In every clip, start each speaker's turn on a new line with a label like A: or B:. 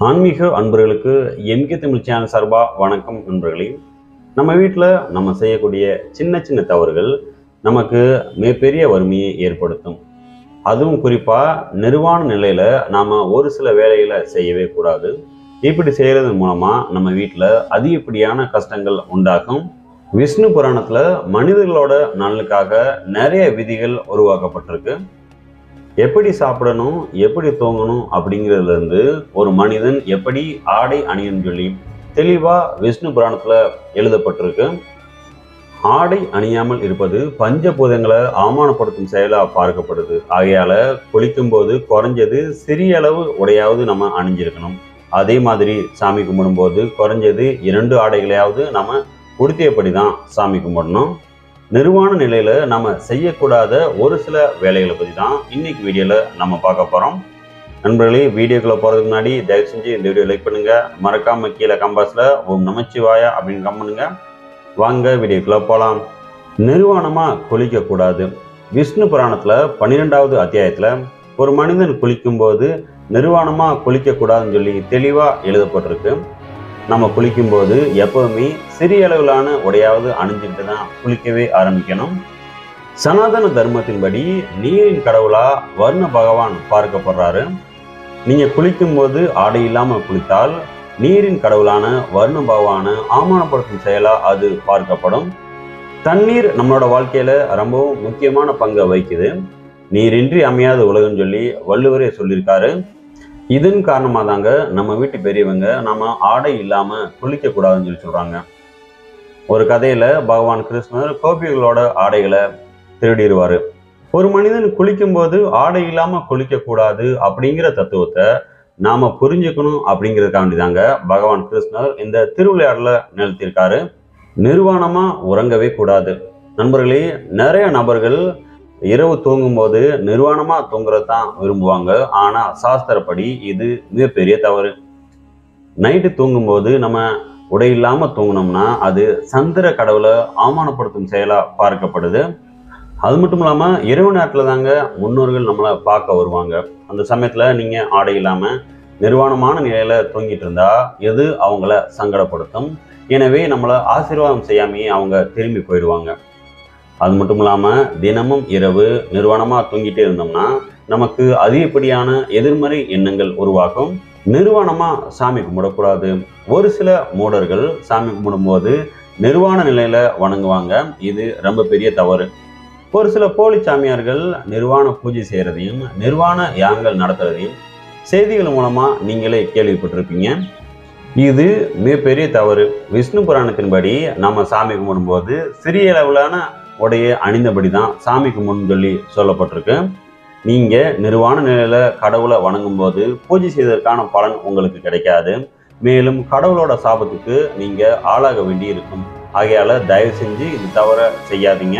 A: ஆன்மீக அன்பர்களுக்கு MK Tamil channel சார்பாக வணக்கம் நண்பர்களே நம்ம வீட்டில் நம்ம செய்யக்கூடிய சின்ன சின்ன தவறுகள் நமக்கு மிகப்பெரிய வறுமையை ஏற்படுத்தும் அதுவும் குறிப்பாக நிர்வாண நிலையில் நாம் ஒரு சில வேலைகளை செய்யவே கூடாது இப்படி செய்கிறது மூலமாக நம்ம வீட்டில் அதிகப்படியான கஷ்டங்கள் உண்டாகும் விஷ்ணு புராணத்தில் மனிதர்களோட நலனுக்காக நிறைய விதிகள் உருவாக்கப்பட்டிருக்கு எப்படி சாப்பிடணும் எப்படி தூங்கணும் அப்படிங்கிறதுல இருந்து ஒரு மனிதன் எப்படி ஆடை அணியன்னு சொல்லி தெளிவா விஷ்ணு புராணத்துல எழுதப்பட்டிருக்கு ஆடை அணியாமல் இருப்பது பஞ்சபூதங்களை அவமானப்படுத்தும் செயலா பார்க்கப்படுது ஆகையால குளிக்கும்போது குறைஞ்சது சிறிய அளவு உடையாவது நம்ம அணிஞ்சிருக்கணும் அதே மாதிரி சாமி கும்பிடும்போது குறைஞ்சது இரண்டு ஆடைகளையாவது நம்ம உடுத்தியபடி தான் சாமி கும்பிடணும் நிர்வாண நிலையில நம்ம செய்யக்கூடாத ஒரு சில வேலைகளை பற்றி தான் இன்னைக்கு வீடியோல நம்ம பார்க்க போறோம் நண்பர்களே வீடியோக்குள்ள போறதுக்கு முன்னாடி தயவு செஞ்சு இந்த வீடியோ லைக் பண்ணுங்க மறக்காம கீழே கம்பாஸ்ல ஓம் நமச்சிவாயா அப்படின்னு கம் பண்ணுங்க வாங்க வீடியோக்குள்ள போலாம் நிர்வாணமா குளிக்க கூடாது விஷ்ணு புராணத்துல பன்னிரெண்டாவது அத்தியாயத்துல ஒரு மனிதன் குளிக்கும்போது நிர்வாணமா குளிக்க கூடாதுன்னு சொல்லி தெளிவா எழுதப்பட்டிருக்கு நம்ம குளிக்கும்போது எப்பவுமே சிறிய அளவிலான உடையாவது அணிஞ்சுக்கிட்டு தான் குளிக்கவே ஆரம்பிக்கணும் சனாதன தர்மத்தின்படி நீரின் கடவுளா வர்ண பகவான் பார்க்கப்படுறாரு நீங்க குளிக்கும்போது ஆடை இல்லாம குளித்தால் நீரின் கடவுளான வர்ண பகவான ஆமானப்படுத்தும் செயலா அது பார்க்கப்படும் தண்ணீர் நம்மளோட வாழ்க்கையில ரொம்பவும் முக்கியமான பங்கை வகிக்குது நீரின்றி அமையாத உலகம்னு சொல்லி வள்ளுவரே சொல்லியிருக்காரு இதன் காரணமாக தாங்க நம்ம வீட்டு பெரியவங்க நம்ம ஆடை இல்லாம குளிக்க கூடாதுன்னு சொல்லி சொல்றாங்க ஒரு கதையில பகவான் கிருஷ்ணர் கோபிகளோட ஆடைகளை திருடிடுவாரு ஒரு மனிதன் குளிக்கும்போது ஆடை இல்லாம குளிக்க கூடாது அப்படிங்கிற தத்துவத்தை நாம புரிஞ்சுக்கணும் அப்படிங்கிறதுக்காண்டி தாங்க பகவான் கிருஷ்ணர் இந்த திருவிளையாடல நிறுத்தியிருக்காரு நிர்வாணமா உறங்கவே கூடாது நண்பர்களே நிறைய நபர்கள் இரவு தூங்கும்போது நிர்வாணமா தூங்குறது தான் விரும்புவாங்க ஆனா சாஸ்திரப்படி இது மிகப்பெரிய தவறு நைட்டு தூங்கும்போது நம்ம உடை இல்லாம தூங்கினோம்னா அது சந்திர கடவுளை அவமானப்படுத்தும் செயலா பார்க்கப்படுது அது மட்டும் இல்லாம இரவு நேரத்துல தாங்க முன்னோர்கள் நம்மளை பார்க்க வருவாங்க அந்த சமயத்துல நீங்க ஆடை இல்லாம நிர்வாணமான நிலையில தூங்கிட்டு இருந்தா எது அவங்கள சங்கடப்படுத்தும் எனவே நம்மளை ஆசீர்வாதம் செய்யாமையே அவங்க திரும்பி போயிடுவாங்க அது மட்டும் இல்லாமல் தினமும் இரவு நிர்வாணமாக தூங்கிட்டே இருந்தோம்னா நமக்கு அதிகப்படியான எதிர்மறை எண்ணங்கள் உருவாகும் நிர்வாணமாக சாமி கும்பிடக்கூடாது ஒரு சில மூடர்கள் சாமி கும்பிடும்போது நிர்வாண நிலையில வணங்குவாங்க இது ரொம்ப பெரிய தவறு ஒரு சில போலி சாமியார்கள் நிர்வாண பூஜை செய்கிறதையும் நிர்வாண யாகங்கள் நடத்துறதையும் செய்திகள் மூலமாக நீங்களே கேள்விப்பட்டிருப்பீங்க இது மிகப்பெரிய தவறு விஷ்ணு புராணத்தின்படி நம்ம சாமி கும்பிடும்போது சிறிய அளவிலான உடையை அணிந்தபடி தான் சாமி கும்பிடுன்னு சொல்லி சொல்லப்பட்டிருக்கு நீங்க நிர்வாண நிலையில கடவுளை வணங்கும் போது பூஜை செய்ததற்கான பலன் உங்களுக்கு கிடைக்காது மேலும் கடவுளோட சாபத்துக்கு நீங்க ஆளாக வேண்டி இருக்கும் ஆகையால தயவு செஞ்சு இது தவற செய்யாதீங்க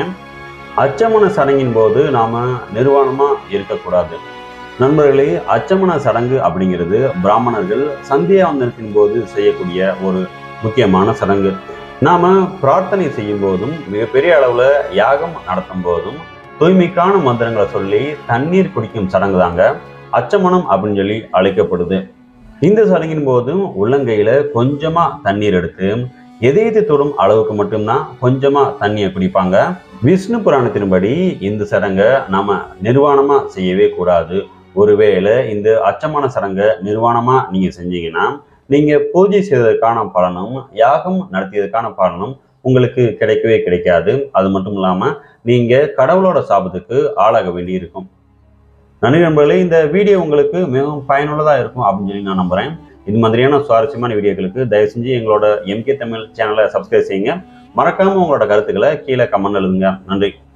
A: அச்சமன சடங்கின் போது நாம நிர்வாணமா இருக்கக்கூடாது நண்பர்களே அச்சமன சடங்கு அப்படிங்கிறது பிராமணர்கள் சந்தியாவந்தனத்தின் போது செய்யக்கூடிய ஒரு முக்கியமான சடங்கு நாம பிரார்த்தனை செய்யும் போதும் மிகப்பெரிய அளவுல யாகம் நடத்தும் போதும் தூய்மைக்கான மந்திரங்களை சொல்லி தண்ணீர் குடிக்கும் சடங்கு தாங்க அச்சமனம் அப்படின்னு சொல்லி அழைக்கப்படுது இந்த சடங்கின் போதும் உள்ளங்கையில கொஞ்சமா தண்ணீர் எடுத்து எதயத்தை தொடும் அளவுக்கு மட்டும்தான் கொஞ்சமா தண்ணியை குடிப்பாங்க விஷ்ணு புராணத்தின்படி இந்த சடங்கை நாம நிர்வாணமா செய்யவே கூடாது ஒருவேளை இந்த அச்சமான சடங்கை நிர்வாணமா நீங்க செஞ்சீங்கன்னா நீங்க பூஜை செய்ததற்கான பலனும் யாகம் நடத்தியதற்கான பலனும் உங்களுக்கு கிடைக்கவே கிடைக்காது அது மட்டும் இல்லாம நீங்க கடவுளோட சாபத்துக்கு ஆளாக வேண்டி இருக்கும் நன்றி நண்பர்களே இந்த வீடியோ உங்களுக்கு மிகவும் பயனுள்ளதா இருக்கும் அப்படின்னு சொல்லி நான் நம்புறேன் இது மாதிரியான சுவாரஸ்யமான வீடியோக்களுக்கு தயவு செஞ்சு எங்களோட எம்கே தமிழ் சேனலை சப்ஸ்கிரைப் செய்யுங்க மறக்காம உங்களோட கருத்துக்களை கீழே கமெண்ட் எழுதுங்க நன்றி